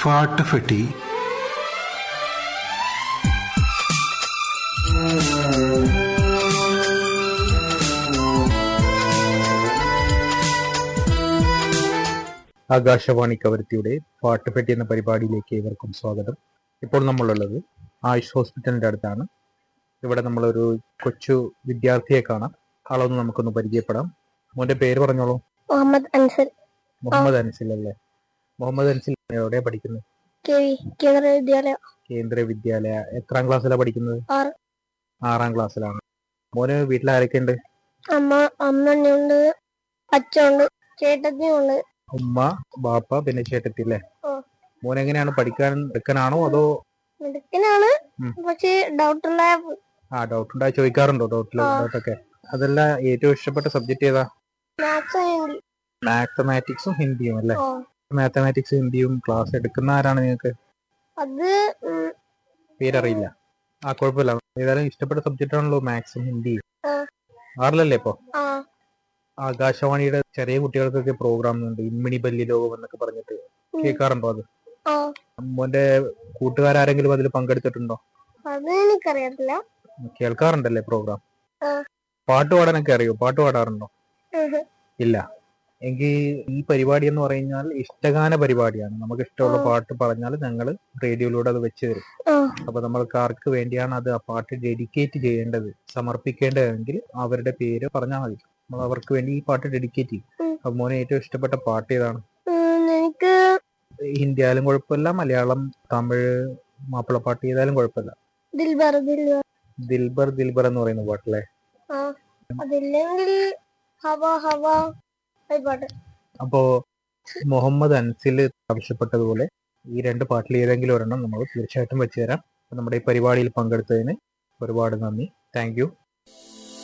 ഫാട്ടഫെട്ടി ആകാശവാണി കവരത്തിയുടെ പാട്ടുപെട്ടി എന്ന പരിപാടിയിലേക്ക് ഏവർക്കും സ്വാഗതം ഇപ്പോൾ നമ്മളുള്ളത് ആയുഷ് ഹോസ്പിറ്റലിന്റെ അടുത്താണ് ഇവിടെ നമ്മളൊരു കൊച്ചു വിദ്യാർത്ഥിയെ കാണാം ആളൊന്ന് നമുക്കൊന്ന് പരിചയപ്പെടാം മോന്റെ പേര് പറഞ്ഞോളൂ മുഹമ്മദ് അൻസൽ മുഹമ്മദ് അൻസിൽ അല്ലേ മുഹമ്മദ് അൻസിൽ എവിടെയാ പഠിക്കുന്നത് കെ വി കേന്ദ്ര വിദ്യാലയ കേന്ദ്രീയ വിദ്യാലയ എത്രാം ക്ലാസ്സിലാണ് പഠിക്കുന്നത് ആറ് ആറാം ക്ലാസ്സിലാണ് മോന് വീട്ടിൽ ആരൊക്കെ ഉണ്ട് അമ്മ അമ്മയുണ്ട് അച്ഛനുണ്ട് ചേട്ടത്തിയുണ്ട് ഉമ്മ ബാപ്പ പിന്നെ ചേട്ടത്തി അല്ലേ ആ. മോൻ എങ്ങനെയാണ് പഠിക്കാൻ എടുക്കാനാണോ അതോ മിടുക്കനാണ് ഉം. പക്ഷെ ഡൗട്ടുള്ള ആ ഡൗട്ട് ഉണ്ടായി ചോദിക്കാറുണ്ടോ ഡൗട്ടിൽ ആ. ഡൗട്ടൊക്കെ അതല്ല ഏറ്റവും ഇഷ്ടപ്പെട്ട സബ്ജക്ട് ഏതാ മാത്സ് ഹിന്ദി മാത്തമാറ്റിക്സും ഹിന്ദിയും അല്ലേ ഓ മാത്തമാറ്റിക്സ് ഹിന്ദിയും ക്ലാസ് എടുക്കുന്ന ആരാണ് നിങ്ങൾക്ക് അത് ഉം, പേരറിയില്ല ആ കുഴപ്പമില്ല ഏതായാലും ഇഷ്ടപ്പെട്ട സബ്ജക്റ്റ് ആണല്ലോ മാത്സും ഹിന്ദിയും ആ. ആറിലല്ലേ ഇപ്പൊ ആ ആകാശവാണിയുടെ ചെറിയ കുട്ടികൾക്കൊക്കെ പ്രോഗ്രാം ഉണ്ട് ഇമ്മിണി ബല്ലി ലോകം എന്നൊക്കെ പറഞ്ഞിട്ട് ഉം. കേൾക്കാറുണ്ടോ അത് ആ മോന്റെ കൂട്ടുകാരാരെങ്കിലും അതിൽ പങ്കെടുത്തിട്ടുണ്ടോ അത് എനിക്കറിയത്തില്ല കേൾക്കാറുണ്ടല്ലേ പ്രോഗ്രാം ആ. പാട്ട് പാടാനൊക്കെ അറിയോ പാട്ട് പാടാറുണ്ടോ ഉം. ഇല്ല എങ്കിൽ ഈ പരിപാടി എന്ന് പറഞ്ഞാൽ ഇഷ്ടഗാന പരിപാടിയാണ് നമുക്ക് ഇഷ്ടമുള്ള ആ. പാട്ട് പറഞ്ഞാൽ ഞങ്ങൾ റേഡിയോയിലൂടെ അത് വെച്ച് തരും ആ അപ്പൊ നമ്മൾക്ക് ആർക്ക് വേണ്ടിയാണ് അത് ആ പാട്ട് ഡെഡിക്കേറ്റ് ചെയ്യേണ്ടത് സമർപ്പിക്കേണ്ടതെങ്കിൽ അവരുടെ പേര് പറഞ്ഞാൽ മതി നമ്മൾ അവർക്ക് വേണ്ടി ഈ പാട്ട് ഡെഡിക്കേറ്റ് ചെയ്യും ഉം. അപ്പൊ മോനെ ഏറ്റവും ഇഷ്ടപ്പെട്ട പാട്ട് ഏതാണ് ഉം, എനിക്ക് ഹിന്ദി ആയാലും കുഴപ്പമില്ല മലയാളം തമിഴ് മാപ്പിളപ്പാട്ട് ഏതായാലും കുഴപ്പമില്ല ദിൽബർ ദിൽബർ ദിൽബർ ദിൽബർ എന്ന് പറയുന്ന പാട്ടല്ലേ ആ അതില്ലെങ്കിൽ ഹവ ഹവ ഈ പാട്ട് അപ്പോ മുഹമ്മദ് അൻസിൽ ആവശ്യപ്പെട്ടതുപോലെ ഈ രണ്ട് പാട്ടിൽ ഏതെങ്കിലും ഒരെണ്ണം നമ്മൾ തീർച്ചയായിട്ടും വെച്ച് തരാം അപ്പൊ നമ്മുടെ ഈ പരിപാടിയിൽ പങ്കെടുത്തതിന് ഒരുപാട് നന്ദി താങ്ക് യു